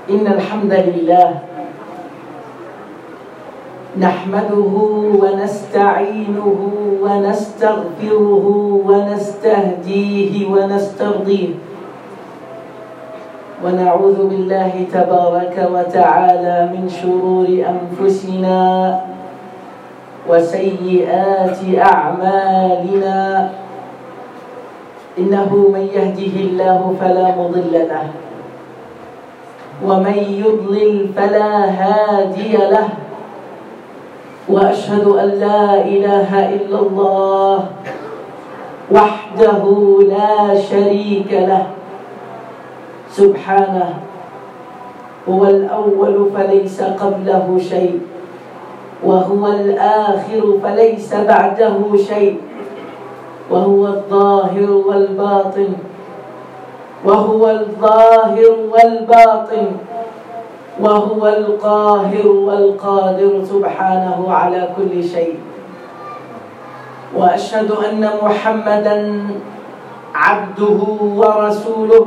إن الحمد لله نحمده ونستعينه ونستغفره ونستهديه ونسترضيه ونعوذ بالله تبارك وتعالى من شرور أنفسنا وسيئات أعمالنا إنه من يهده الله فلا مضل له ومن يضلل فلا هادي له واشهد ان لا اله الا الله وحده لا شريك له سبحانه هو الاول فليس قبله شيء وهو الاخر فليس بعده شيء وهو الظاهر والباطن وهو الظاهر والباطن وهو القاهر والقادر سبحانه على كل شيء واشهد ان محمدا عبده ورسوله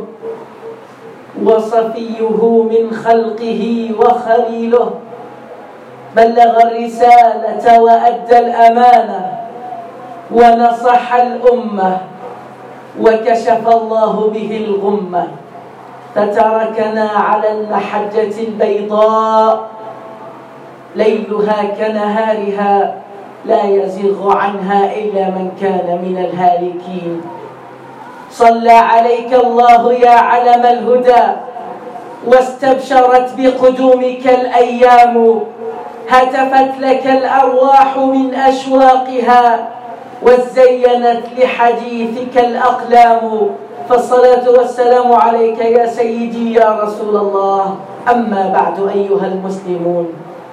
وصفيه من خلقه وخليله بلغ الرساله وادى الامانه ونصح الامه وكشف الله به الغمه فتركنا على المحجه البيضاء ليلها كنهارها لا يزيغ عنها الا من كان من الهالكين صلى عليك الله يا علم الهدى واستبشرت بقدومك الايام هتفت لك الارواح من اشواقها وزينت لحديثك الأقلام فالصلاة والسلام عليك يا سيدي يا رسول الله أما بعد أيها المسلمون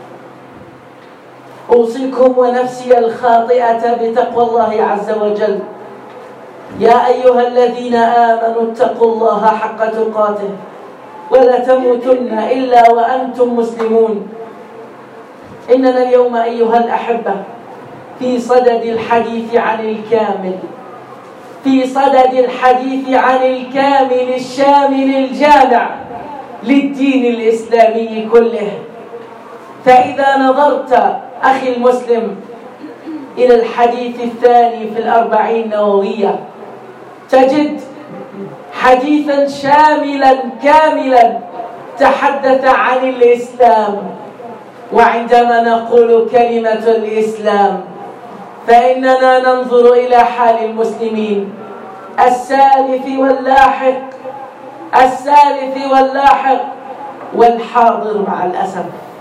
أوصيكم ونفسي الخاطئة بتقوى الله عز وجل يا أيها الذين آمنوا اتقوا الله حق تقاته ولا تموتن إلا وأنتم مسلمون إننا اليوم أيها الأحبة في صدد الحديث عن الكامل في صدد الحديث عن الكامل الشامل الجامع للدين الاسلامي كله فاذا نظرت اخي المسلم الى الحديث الثاني في الاربعين النوويه تجد حديثا شاملا كاملا تحدث عن الاسلام وعندما نقول كلمه الاسلام فإننا ننظر إلى حال المسلمين السالف واللاحق السالف واللاحق والحاضر مع الأسف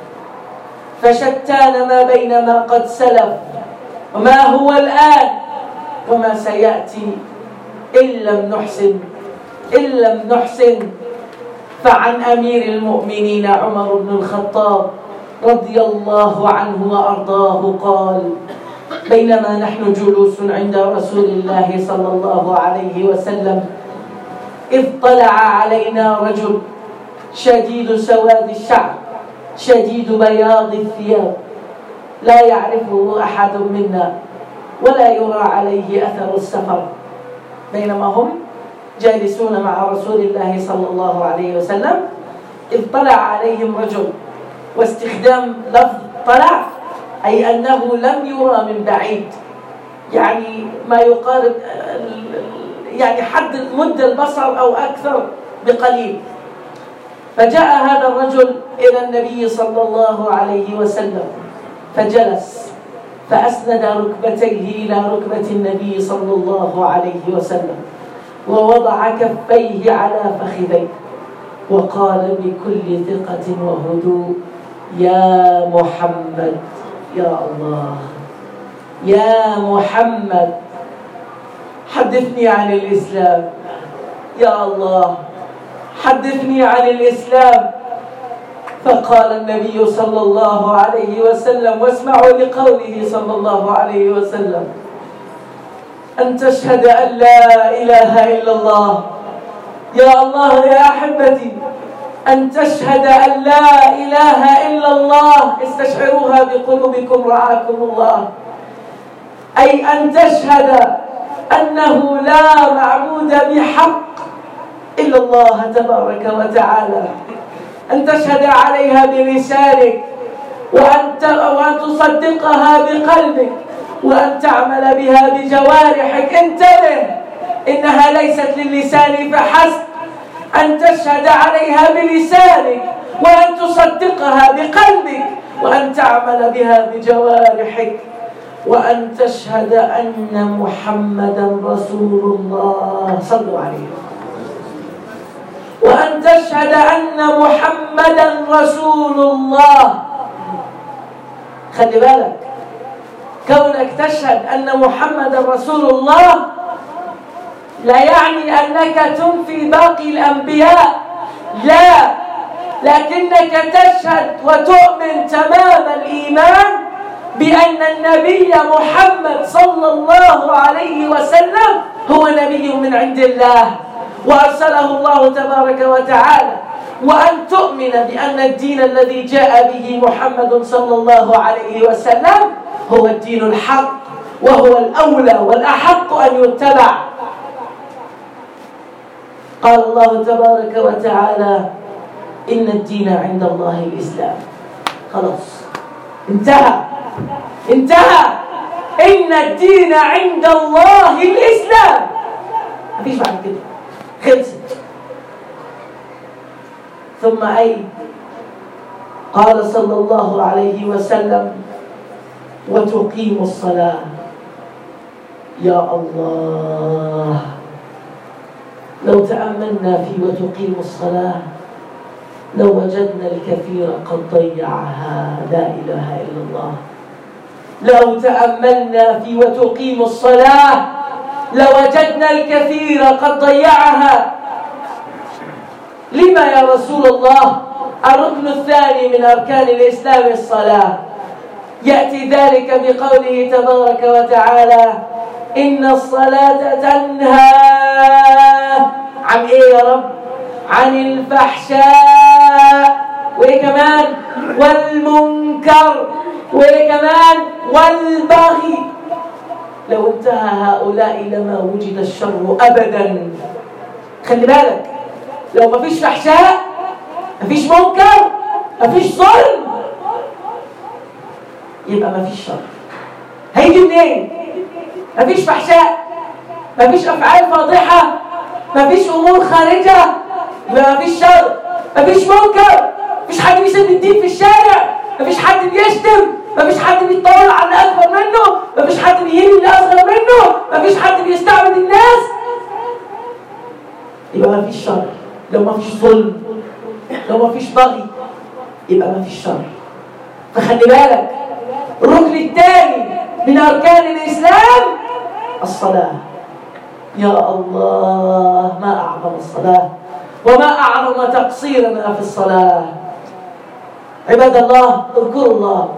فشتان ما بين ما قد سلف وما هو الآن وما سيأتي إن لم نحسن إن لم نحسن فعن أمير المؤمنين عمر بن الخطاب رضي الله عنه وأرضاه قال بينما نحن جلوس عند رسول الله صلى الله عليه وسلم إذ طلع علينا رجل شديد سواد الشعر شديد بياض الثياب لا يعرفه أحد منا ولا يرى عليه أثر السفر بينما هم جالسون مع رسول الله صلى الله عليه وسلم إذ طلع عليهم رجل واستخدام لفظ طلع أي أنه لم يرى من بعيد يعني ما يقارب يعني حد مد البصر أو أكثر بقليل فجاء هذا الرجل إلى النبي صلى الله عليه وسلم فجلس فأسند ركبتيه إلى ركبة النبي صلى الله عليه وسلم ووضع كفيه على فخذيه وقال بكل ثقة وهدوء يا محمد يا الله يا محمد حدثني عن الإسلام يا الله حدثني عن الإسلام فقال النبي صلى الله عليه وسلم واسمعوا لقوله صلى الله عليه وسلم أن تشهد أن لا إله إلا الله يا الله يا أحبتي أن تشهد أن لا إله إلا الله استشعروها بقلوبكم رعاكم الله أي أن تشهد أنه لا معبود بحق إلا الله تبارك وتعالى أن تشهد عليها بلسانك وأن وأن تصدقها بقلبك وأن تعمل بها بجوارحك انتبه إنها ليست للسان فحسب أن تشهد عليها بلسانك وأن تصدقها بقلبك وأن تعمل بها بجوارحك وأن تشهد أن محمدا رسول الله صلوا عليه وأن تشهد أن محمدا رسول الله خلي بالك كونك تشهد أن محمدا رسول الله لا يعني أنك تنفي باقي الأنبياء لا لكنك تشهد وتؤمن تمام الإيمان بأن النبي محمد صلى الله عليه وسلم هو نبي من عند الله وأرسله الله تبارك وتعالى وأن تؤمن بأن الدين الذي جاء به محمد صلى الله عليه وسلم هو الدين الحق وهو الأولى والأحق أن يتبع قال الله تبارك وتعالى إن الدين عند الله الإسلام خلاص انتهى انتهى إن الدين عند الله الإسلام ما فيش بعد كده خلصت ثم أي قال صلى الله عليه وسلم وتقيم الصلاة يا الله لو تأملنا في وتقيم الصلاة لو وجدنا الكثير قد ضيعها لا إله إلا الله لو تأملنا في وتقيم الصلاة لوجدنا الكثير قد ضيعها لما يا رسول الله الركن الثاني من أركان الإسلام الصلاة يأتي ذلك بقوله تبارك وتعالى إن الصلاة تنهى عن إيه يا رب عن الفحشاء وإيه كمان والمنكر وإيه كمان والبغي لو انتهى هؤلاء لما وجد الشر أبدا خلي بالك لو ما فيش فحشاء ما فيش منكر ما فيش ظلم يبقى ما فيش شر هيجي منين ما فيش فحشاء ما فيش أفعال فاضحة ما فيش أمور خارجة ما فيش شر ما فيش منكر ما فيش حد بيسد الدين في الشارع ما فيش حد بيشتم ما فيش حد بيتطاول على الأكبر منه ما فيش حد بيهين اللي أصغر منه ما فيش حد بيستعبد الناس يبقى ما فيش شر لو ما فيش ظلم لو ما فيش بغي يبقى ما فيش شر فخلي بالك الركن الثاني من أركان الإسلام الصلاة يا الله ما أعظم الصلاة وما أعظم تقصيرنا في الصلاة عباد الله اذكروا الله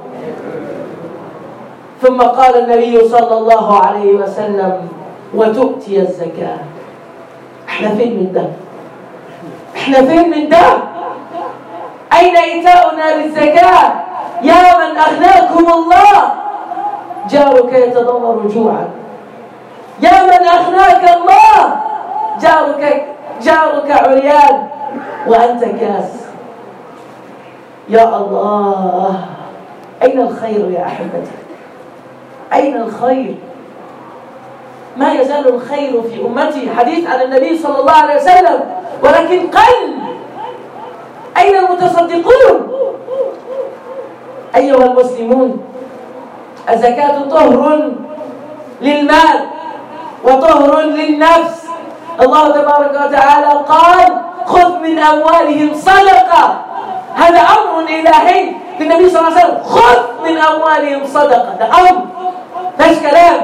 ثم قال النبي صلى الله عليه وسلم وتؤتي الزكاة احنا فين من ده احنا فين من ده اين ايتاؤنا للزكاة يا من اغناكم الله جارك يتضمر جوعا يا من اغناك الله جارك جارك عريان وانت كاس يا الله اين الخير يا احبتي أين الخير ما يزال الخير في أمتي حديث عن النبي صلى الله عليه وسلم ولكن قل أين المتصدقون أيها المسلمون الزكاة طهر للمال وطهر للنفس الله تبارك وتعالى قال خذ من أموالهم صدقة هذا أمر إلهي للنبي صلى الله عليه وسلم خذ من أموالهم صدقة ده أمر مفيش كلام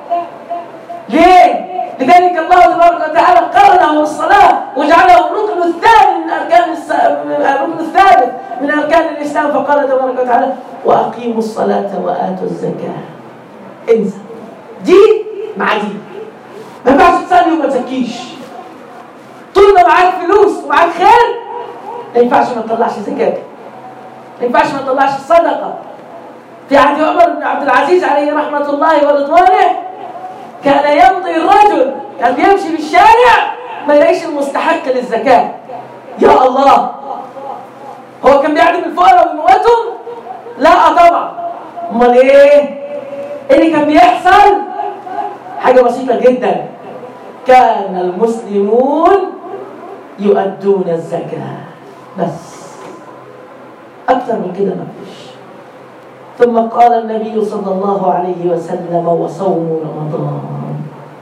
ليه؟ لذلك الله تبارك وتعالى قرنه بالصلاة وجعله الركن الثاني من أركان الركن الثالث من أركان الإسلام فقال تبارك وتعالى وأقيموا الصلاة وآتوا الزكاة انسى دي مع دي ما ينفعش تصلي وما تزكيش طول ما معاك فلوس ومعاك خير ما ينفعش ما تطلعش زكاة ما ينفعش ما تطلعش الصدقة في عهد عمر بن عبد العزيز عليه رحمة الله ورضوانه كان يمضي الرجل كان بيمشي في الشارع ما يلاقيش المستحق للزكاة يا الله امال ايه اللي كان بيحصل حاجه بسيطه جدا كان المسلمون يؤدون الزكاه بس اكثر من كده ما فيش ثم قال النبي صلى الله عليه وسلم وصوم رمضان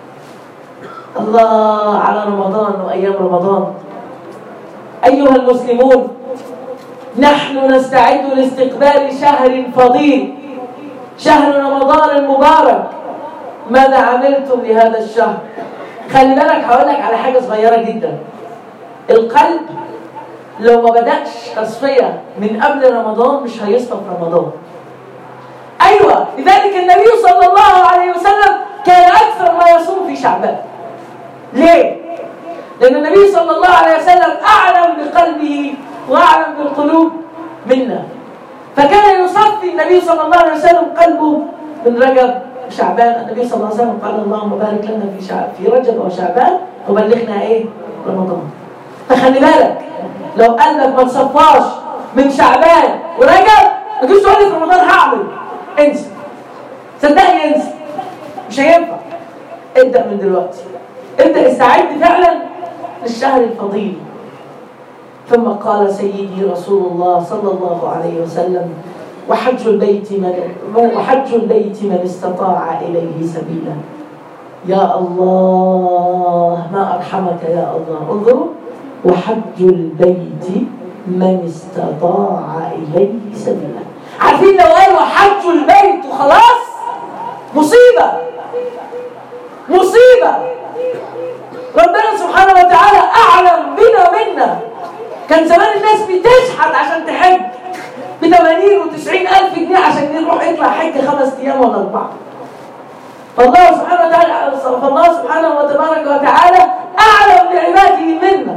الله على رمضان وايام رمضان ايها المسلمون نحن نستعد لاستقبال شهر فضيل شهر رمضان المبارك ماذا عملتم لهذا الشهر خلي بالك هقول لك على حاجه صغيره جدا القلب لو ما بدأش تصفية من قبل رمضان مش هيصفى في رمضان أيوة لذلك النبي صلى الله عليه وسلم كان أكثر ما يصوم في شعبان ليه؟ لأن النبي صلى الله عليه وسلم أعلم بقلبه وأعلم بالقلوب منا فكان يصفي النبي صلى الله عليه وسلم قلبه من رجب شعبان النبي صلى الله عليه وسلم قال اللهم بارك لنا في شعب في رجب وشعبان وبلغنا ايه رمضان فخلي بالك لو قلبك ما تصفاش من شعبان ورجب ما تجيش تقول لي في رمضان هعمل انسى صدقني انسى مش هينفع ابدا من دلوقتي ابدا استعد فعلا للشهر الفضيل ثم قال سيدي رسول الله صلى الله عليه وسلم وحج البيت من وحج البيت من استطاع اليه سبيلا يا الله ما ارحمك يا الله انظروا وحج البيت من استطاع اليه سبيلا عارفين لو قالوا حج البيت وخلاص مصيبه مصيبه ربنا سبحانه وتعالى اعلم بنا منا كان زمان الناس بتشحت عشان تحج ب 80 و 90 الف جنيه عشان نروح يطلع حج خمس ايام ولا اربعه فالله سبحانه وتعالى فالله سبحانه وتبارك وتعالى اعلم بعباده منا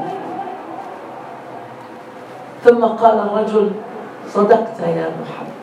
ثم قال الرجل صدقت يا محمد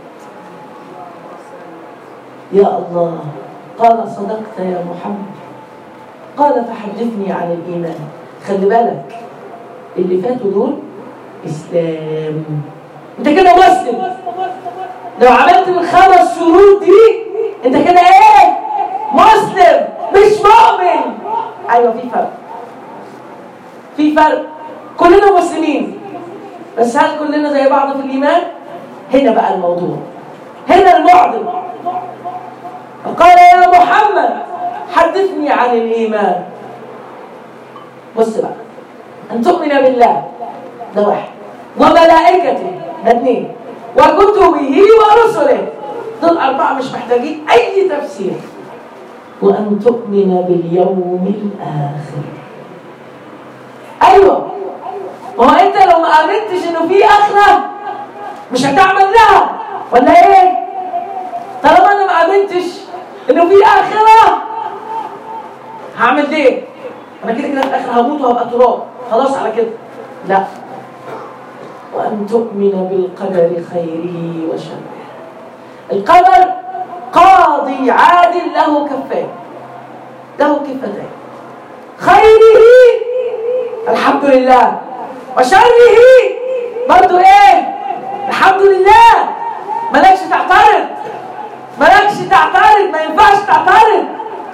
يا الله قال صدقت يا محمد قال فحدثني عن الايمان خلي بالك اللي فاتوا دول اسلام انت كده مسلم لو عملت الخمس شروط دي انت كده ايه مسلم مش مؤمن ايوه في فرق في فرق كلنا مسلمين بس هل كلنا زي بعض في الايمان هنا بقى الموضوع هنا المعضل فقال يا محمد حدثني عن الايمان بص بقى ان تؤمن بالله ده واحد وملائكته ده اثنين وكتبه ورسله دول أربعة مش محتاجين أي تفسير وأن تؤمن باليوم الآخر أيوة ما هو أنت لو ما آمنتش إنه في آخرة مش هتعمل لها ولا إيه؟ طالما أنا ما آمنتش إنه في آخرة هعمل ليه؟ أنا كده كده في الآخر هموت وهبقى تراب خلاص على كده لا وأن تؤمن بالقدر خيره وشره القدر قاضي عادل له كفين له كفتين خيره الحمد لله وشره برضو ايه الحمد لله مالكش تعترض مالكش تعترض ما ينفعش تعترض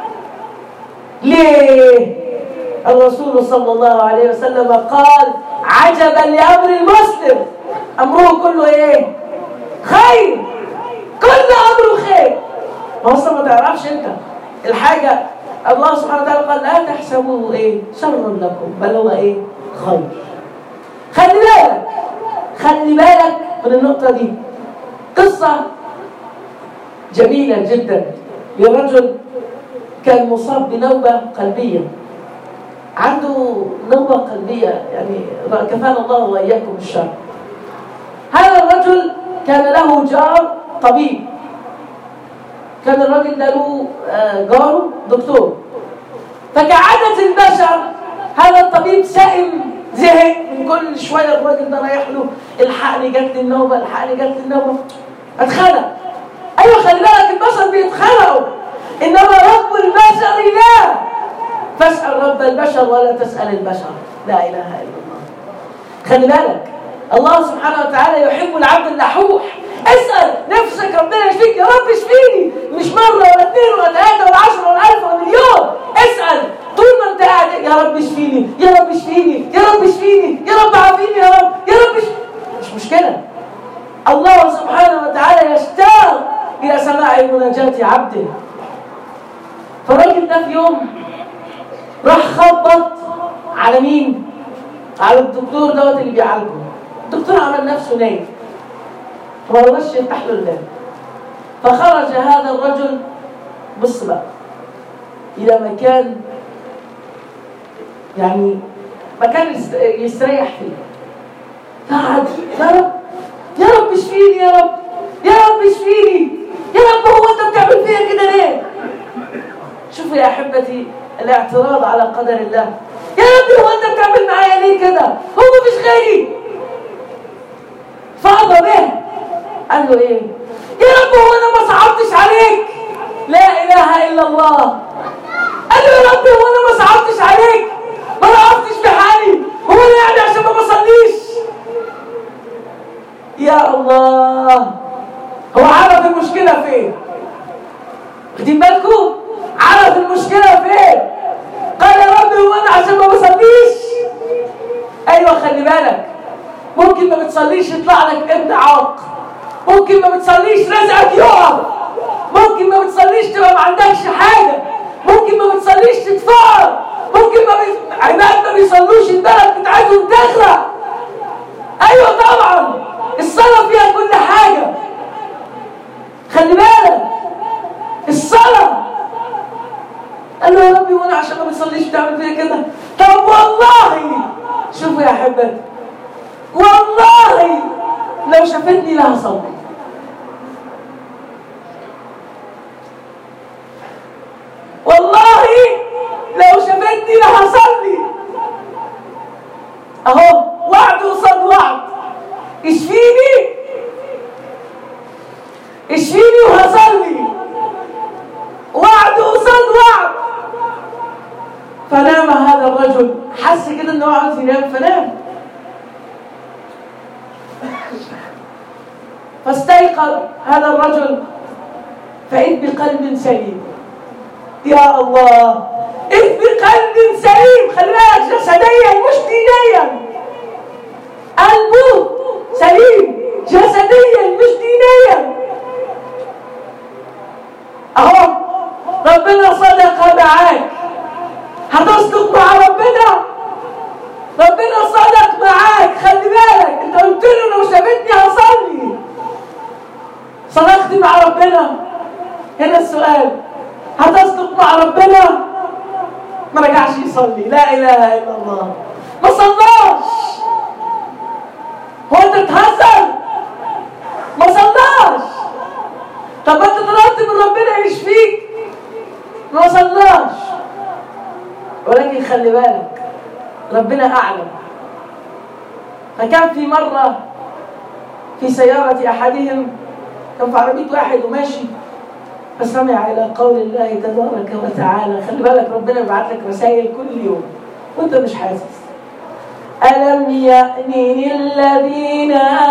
ليه الرسول صلى الله عليه وسلم قال عجبا لامر المسلم امره كله ايه خير كل امره خير ما اصلا ما تعرفش انت الحاجه الله سبحانه وتعالى قال لا تحسبوه ايه شر لكم بل هو ايه خير خلي بالك خلي بالك من النقطه دي قصه جميله جدا لرجل كان مصاب بنوبه قلبيه عنده نوبة قلبية يعني كفانا الله وإياكم الشر هذا الرجل كان له جار طبيب كان الراجل ده له جاره دكتور فكعادة البشر هذا الطبيب سائم زهق من كل شوية الراجل ده رايح له الحقني جت لي النوبة الحقني جت لي النوبة اتخنق ايوه خلي بالك البشر بيتخنقوا انما رب البشر لا فاسأل رب البشر ولا تسأل البشر لا إله إلا الله خلي بالك الله سبحانه وتعالى يحب العبد اللحوح اسأل نفسك ربنا يشفيك يا رب اشفيني مش مرة ولا اثنين ولا ثلاثة ولا عشرة ولا ألف ولا مليون اسأل طول ما انت قاعد يا رب اشفيني يا رب اشفيني يا رب اشفيني يا رب عافيني يا رب يا رب اشفيني مش مشكلة الله سبحانه وتعالى يشتاق إلى سماع مناجاة عبده فالراجل ده في يوم راح خبط على مين؟ على الدكتور دوت اللي بيعالجه الدكتور عمل نفسه نايم ما رضاش يفتح له الباب فخرج هذا الرجل بص بقى إلى مكان يعني مكان يستريح فيه فقعد يا رب يا رب اشفيني يا رب يا رب اشفيني يا رب هو انت بتعمل فيا كده ليه شوفوا يا احبتي الاعتراض على قدر الله يا ربي هو انت بتعمل معايا ليه كده هو مفيش غيري فاض به قال له ايه يا رب هو انا ما صعبتش عليك لا اله الا الله قال له يا رب هو انا ما صعبتش عليك ما رأفتش بحالي هو انا يعني عشان ما بصليش يا الله هو عرف المشكله فين واخدين بالكم عرف المشكله فين قال يا رب هو انا عشان ما بصليش ايوه خلي بالك ممكن ما بتصليش يطلع لك ابن عاق ممكن ما بتصليش رزقك يقع ممكن ما بتصليش تبقى ما عندكش حاجه ممكن ما بتصليش تتفقر ممكن ما بي... عباد ما بيصلوش البلد بتاعتهم تغرق ايوه طبعا الصلاه فيها كل حاجه خلي بالك الصلاه قال له يا ربي وانا عشان ما بصليش بتعمل فيا كده طب والله شوفوا يا احبتي والله لو شافتني لا هصلي والله لو شافتني لا هصلي اهو وعد قصاد وعد اشفيني اشفيني وهصلي وعد قصاد وعد فنام هذا الرجل حس كده انه عاوز ينام فنام فاستيقظ هذا الرجل فإذ بقلب سليم يا الله إذ بقلب سليم خلي بالك جسديا مش دينيا قلبه سليم جسديا مش دينيا اهو ربنا صدق معاك هتصدق مع ربنا ربنا صدق معاك خلي بالك انت قلت له لو شافتني هصلي صدقت مع ربنا هنا السؤال هتصدق مع ربنا ما رجعش يصلي لا اله الا الله ما صلاش هو انت بتهزر ما صلاش طب ما انت طلبت من ربنا يشفيك ما صلاش ولكن خلي بالك ربنا اعلم فكان في مره في سياره احدهم كان في عربيه واحد وماشي فسمع الى قول الله تبارك وتعالى خلي بالك ربنا يبعت لك رسائل كل يوم وانت مش حاسس ألم يأن للذين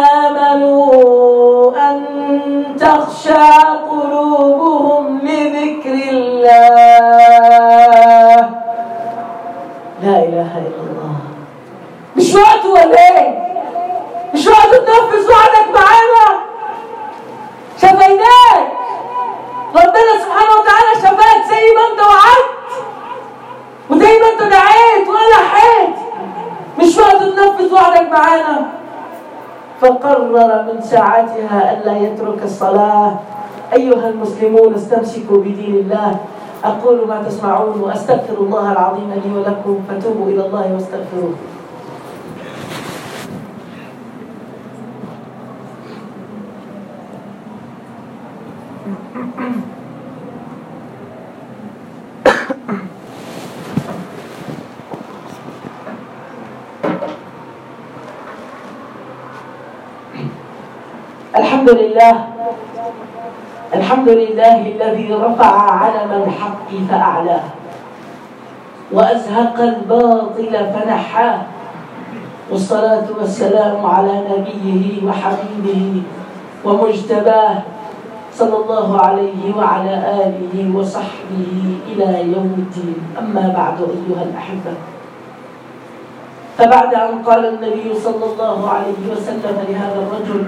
آمنوا أن تخشع قلوبهم لذكر الله لا إله إلا الله مش وقت ولا إيه؟ مش وقت تنفذ وعدك معانا شفيناك ربنا سبحانه وتعالى شفاك زي ما انت وعدت وزي ما انت دعيت ولحيت مش وقت تنفذ وعدك معانا فقرر من ساعتها ألا يترك الصلاة أيها المسلمون استمسكوا بدين الله أقول ما تسمعون وأستغفر الله العظيم لي ولكم فتوبوا إلى الله واستغفروه الحمد لله الحمد لله الذي رفع علم الحق فأعلاه وأزهق الباطل فنحاه والصلاة والسلام على نبيه وحبيبه ومجتباه صلى الله عليه وعلى آله وصحبه إلى يوم الدين أما بعد أيها الأحبة فبعد أن قال النبي صلى الله عليه وسلم لهذا الرجل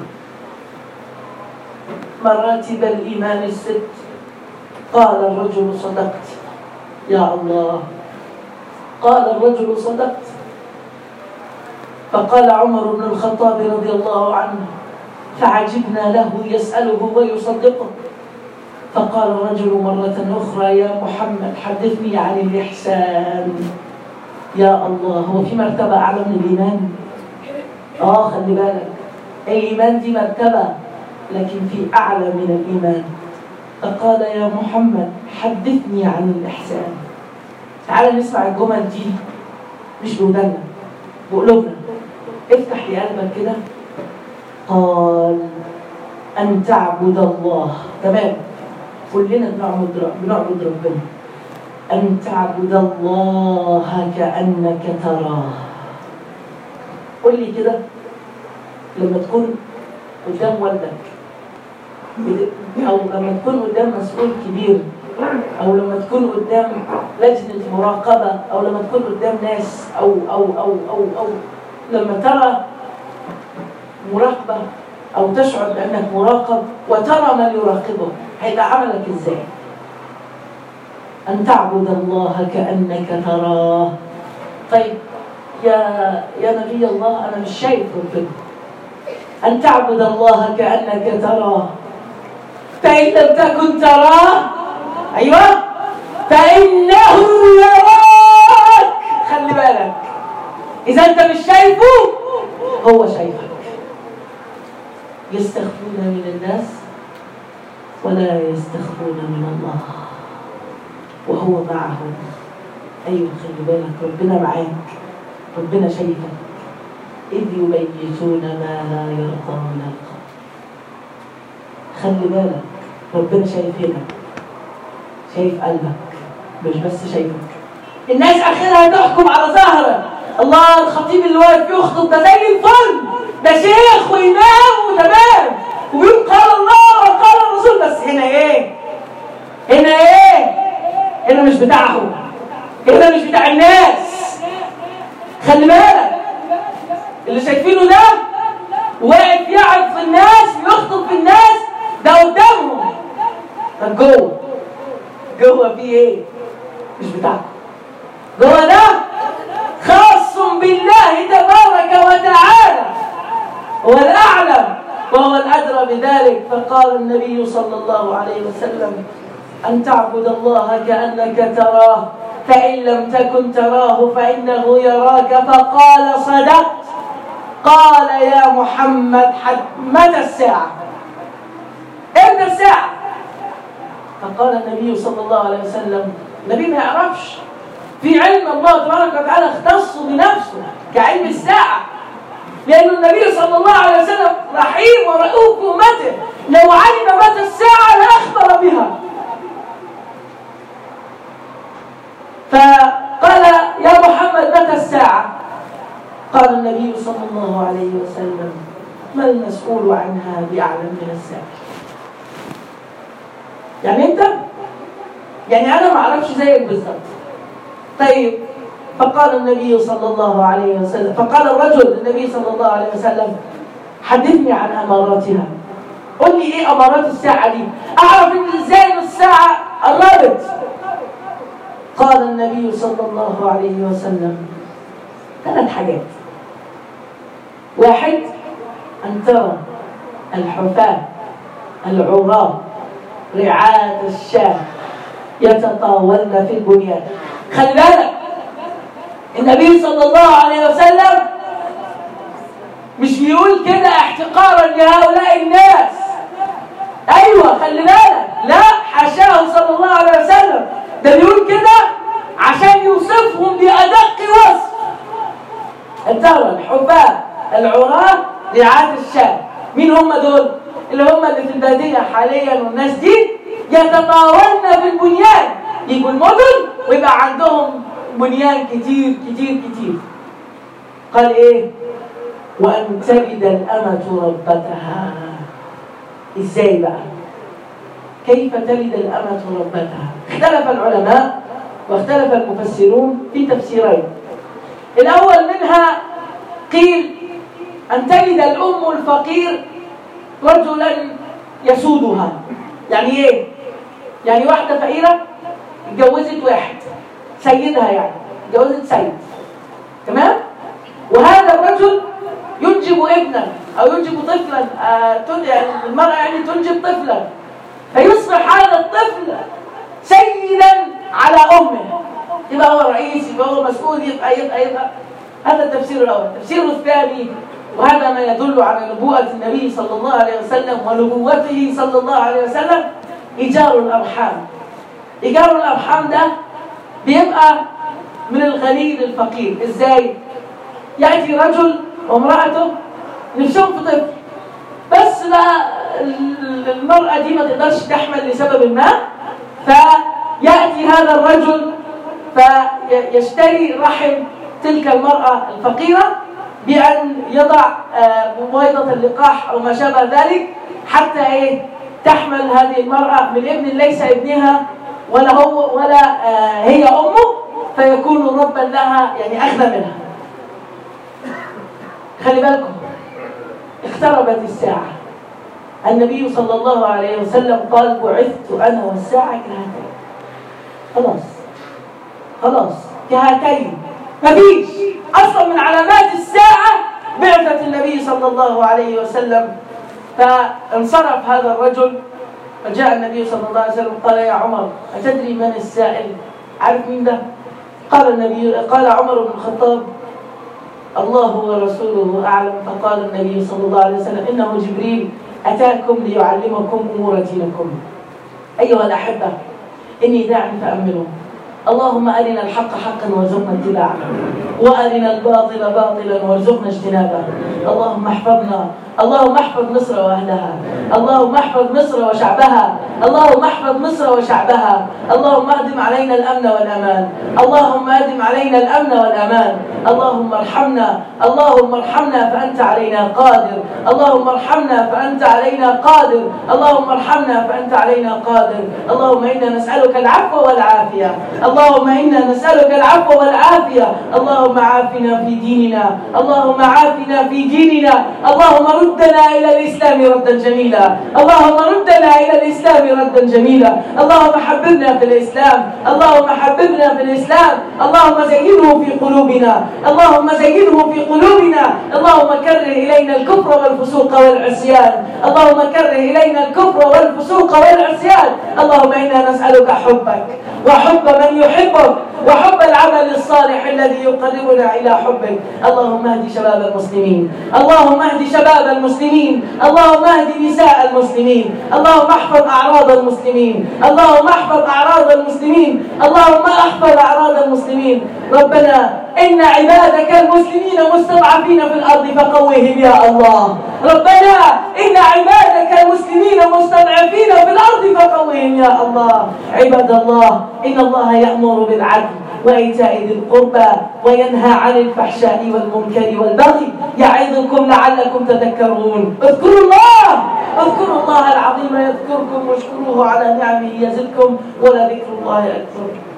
مراتب الإيمان الست قال الرجل صدقت يا الله قال الرجل صدقت فقال عمر بن الخطاب رضي الله عنه فعجبنا له يسأله ويصدقه فقال الرجل مرة أخرى يا محمد حدثني عن الإحسان يا الله هو في مرتبة أعلى من الإيمان آه خلي بالك الإيمان دي مرتبة لكن في أعلى من الإيمان فقال يا محمد حدثني عن الإحسان تعال نسمع الجمل دي مش بودنا بقلوبنا افتح لي قلبك كده قال أن تعبد الله تمام كلنا بنعبد بنعبد ربنا أن تعبد الله كأنك تراه قول لي كده لما تكون قدام والدك أو لما تكون قدام مسؤول كبير أو لما تكون قدام لجنة مراقبة أو لما تكون قدام ناس أو أو أو أو أو لما ترى مراقبة أو تشعر بأنك مراقب وترى من يراقبك هيبقى عملك إزاي؟ أن تعبد الله كأنك تراه طيب يا يا نبي الله أنا مش شايف ربنا أن تعبد الله كأنك تراه فإن لم تكن تراه أيوه فإنه يراك خلي بالك إذا أنت مش شايفه هو شايفك يستخفون من الناس ولا يستخفون من الله وهو معهم أيوه خلي بالك ربنا معاك ربنا شايفك إذ يبيتون ما لا يرضى من القول خلي بالك ربنا شايف هنا شايف قلبك مش بس شايفك الناس اخرها تحكم على ظهرك الله الخطيب اللي واقف يخطب ده زي الفل ده شيخ وإمام وتمام ويقول قال الله وقال الرسول بس هنا ايه هنا ايه هنا مش بتاعهم هنا مش بتاع الناس خلي بالك اللي شايفينه ده واقف يعرض في الناس يخطب في الناس ده قدامهم طب جوه جوه في ايه مش بتاعكم جوه ده خاص بالله تبارك وتعالى هو الاعلم وهو الادرى بذلك فقال النبي صلى الله عليه وسلم ان تعبد الله كانك تراه فان لم تكن تراه فانه يراك فقال صدقت قال يا محمد حد متى الساعه امتى الساعة؟ فقال النبي صلى الله عليه وسلم النبي ما يعرفش في علم الله تبارك وتعالى اختص بنفسه كعلم الساعة لأن النبي صلى الله عليه وسلم رحيم ورؤوف أمته لو علم متى الساعة لأخبر بها فقال يا محمد متى الساعة قال النبي صلى الله عليه وسلم ما المسؤول عنها بأعلم من السائل يعني انت يعني انا ما اعرفش زيك بالظبط طيب فقال النبي صلى الله عليه وسلم فقال الرجل النبي صلى الله عليه وسلم حدثني عن اماراتها قل لي ايه امارات الساعه دي اعرف ان ازاي الساعه قربت قال النبي صلى الله عليه وسلم ثلاث حاجات واحد ان ترى الحفاة العراة رعاة الشام يتطاولن في البنيان خلي بالك النبي صلى الله عليه وسلم مش بيقول كده احتقارا لهؤلاء الناس ايوه خلي بالك لا حاشاه صلى الله عليه وسلم ده بيقول كده عشان يوصفهم بادق وصف الدولة الحفاة العراة رعاة الشام مين هم دول اللي هم اللي في البادية حاليا والناس دي يتطاولن في البنيان يجوا المدن ويبقى عندهم بنيان كتير كتير كتير قال ايه وأن تلد الأمة ربتها ازاي بقى كيف تلد الأمة ربتها اختلف العلماء واختلف المفسرون في تفسيرين الأول منها قيل أن تلد الأم الفقير رجلا يسودها يعني إيه؟ يعني واحدة فقيرة اتجوزت واحد سيدها يعني اتجوزت سيد تمام؟ وهذا الرجل ينجب ابنا أو ينجب طفلا آه يعني المرأة يعني تنجب طفلا فيصبح هذا الطفل سيدا على امه يبقى هو رئيس يبقى هو مسؤول يبقى يبقى يبقى هذا التفسير الاول التفسير الثاني وهذا ما يدل على نبوءة النبي صلى الله عليه وسلم ونبوته صلى الله عليه وسلم إيجار الأرحام إيجار الأرحام ده بيبقى من الغني للفقير إزاي؟ يأتي رجل وامرأته نفسهم في طفل بس بقى المرأة دي ما تقدرش تحمل لسبب ما فيأتي هذا الرجل فيشتري رحم تلك المرأة الفقيرة بأن يضع بويضة آه، اللقاح أو ما شابه ذلك حتى إيه تحمل هذه المرأة من ابن ليس ابنها ولا هو ولا آه، هي أمه فيكون ربا لها يعني أخذ منها خلي بالكم اقتربت الساعة النبي صلى الله عليه وسلم قال بعثت أنا والساعة كهاتين خلاص خلاص كهاتين مفيش أصلا من علامات الساعة بعثة النبي صلى الله عليه وسلم فانصرف هذا الرجل فجاء النبي صلى الله عليه وسلم قال يا عمر أتدري من السائل عارف مين ده قال النبي قال عمر بن الخطاب الله ورسوله أعلم فقال النبي صلى الله عليه وسلم إنه جبريل أتاكم ليعلمكم أمور دينكم أيها الأحبة إني داع فأمنوا اللهم أرنا الحق حقا وارزقنا اتباعه وأرنا الباطل باطلا وارزقنا اجتنابه اللهم احفظنا اللهم احفظ مصر واهلها اللهم احفظ مصر وشعبها اللهم احفظ مصر وشعبها اللهم اهدم علينا الامن والامان اللهم اهدم علينا الامن والامان اللهم ارحمنا اللهم ارحمنا فانت علينا قادر اللهم ارحمنا فانت علينا قادر اللهم ارحمنا فانت علينا قادر اللهم انا نسالك العفو والعافيه اللهم انا نسالك العفو والعافيه اللهم عافنا في ديننا اللهم عافنا في ديننا اللهم رد ردنا إلى الإسلام ردا جميلا اللهم ردنا إلى الإسلام ردا جميلا اللهم حببنا في الإسلام اللهم حببنا في الإسلام اللهم زينه في قلوبنا اللهم زينه في قلوبنا اللهم كره إلينا الكفر والفسوق والعصيان اللهم كره إلينا الكفر والفسوق والعصيان اللهم إنا نسألك حبك وحب من يحبك وحب العمل الصالح الذي يقربنا إلى حبك اللهم اهد شباب المسلمين اللهم اهد شباب المسلمين اللهم اهد نساء المسلمين اللهم احفظ أعراض المسلمين اللهم احفظ أعراض المسلمين اللهم احفظ أعراض المسلمين ربنا إن عبادك المسلمين مستضعفين في الأرض فقوهم يا الله ربنا إن عبادك المسلمين مستضعفين في الأرض فقوهم يا الله عباد الله إن الله يأمر بالعدل وإيتاء ذي القربى وينهى عن الفحشاء والمنكر والبغي يعظكم لعلكم تذكرون اذكروا الله اذكروا الله العظيم يذكركم واشكروه على نعمه يزدكم ولذكر الله أكبر